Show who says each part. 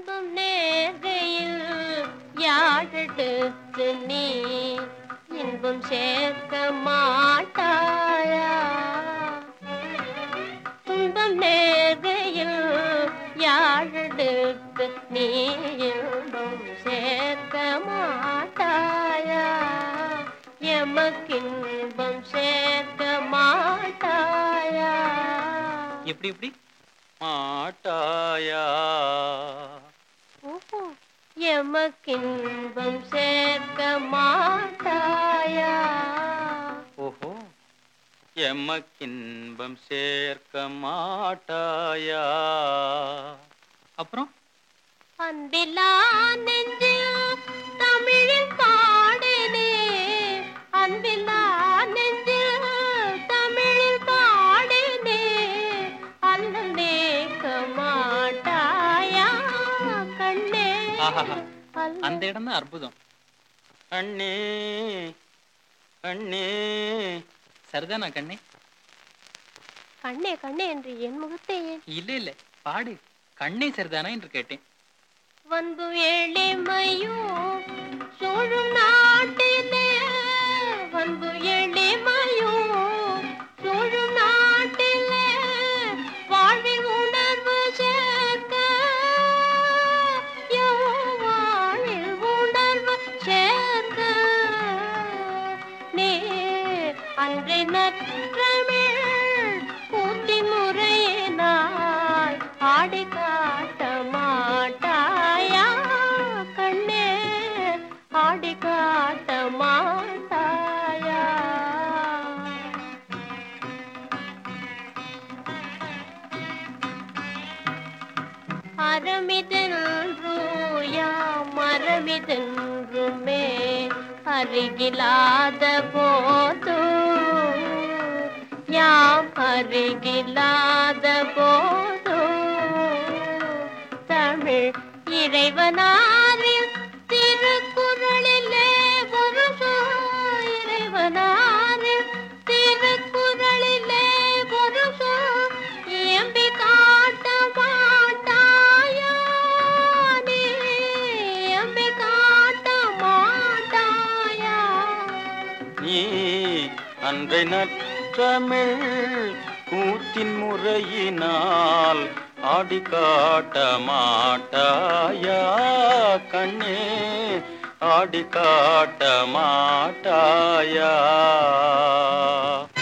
Speaker 1: துன்பம் நேர்கையில் யாழெடுத்து நீ இன்பம் சேர்க்க மாட்டாயா துன்பம் நேர்கையில் யாழெடுத்து நீ இன்பம் சேர்க்க மாட்டாயா எமக்கின்பம் சேர்க்க மாட்டாயா
Speaker 2: எப்படி எப்படி மாட்டாயா
Speaker 1: ஓஹோ, எமக்கின்பம் சேர்க்க மாட்டாயா
Speaker 2: ஓஹோ எமக்கின்பம் சேர்க்க மாட்டாயா அப்புறம்
Speaker 1: அன்பில்லா நெஞ்சில் தமிழில் பாடினே அன்பில்லா நெஞ்சில் தமிழில் பாடினே அல்லல் நேக்க மாட்டாயா கண்ணே
Speaker 2: ஆஹாஹா
Speaker 1: அல்லல்
Speaker 2: அந்த இடம் தான் அற்புதம் அண்ணே அண்ணே சரிதானா கண்ணே
Speaker 1: கண்ணே கண்ணே என்று என் முகத்தை ஏன்
Speaker 2: இல்ல இல்ல பாடு கண்ணே சரிதானா என்று கேட்டேன்
Speaker 1: வந்து எளிமையோ சூழும் நாட்டிலே வந்து எளிமையோ சூழும் நாட்டிலே வாழ்வில் உணர்வு சேர்க்க என் வாழ்வில் உணர்வு சேர்க்க நீ அன்றை நற்றமிழ் கூத்தி முறையினாய் ஆடி காட்ட மாட்டாயா கண்ணே ஆடி காட்ட மாட்டாயா அறமிதென்று யாம் மரமிதென்றுமே அருகிலாத போது யாம் அருகிலாத போது தமிழ் இறைவனாரில் திருக்குறளிலே ஒரு சொல் இறைவனாரில் திருக்குறளிலே ஒரு சொல் இயம்பி காட்ட மாட்டாயா நீ இயம்பி காட்ட மாட்டாயா
Speaker 2: நீ அன்றை நற்றமிழ் கூத்தின் முறையினால் ஆடி காட்ட மாட்டாயா கண்ணே ஆடி காட்ட மாட்டாயா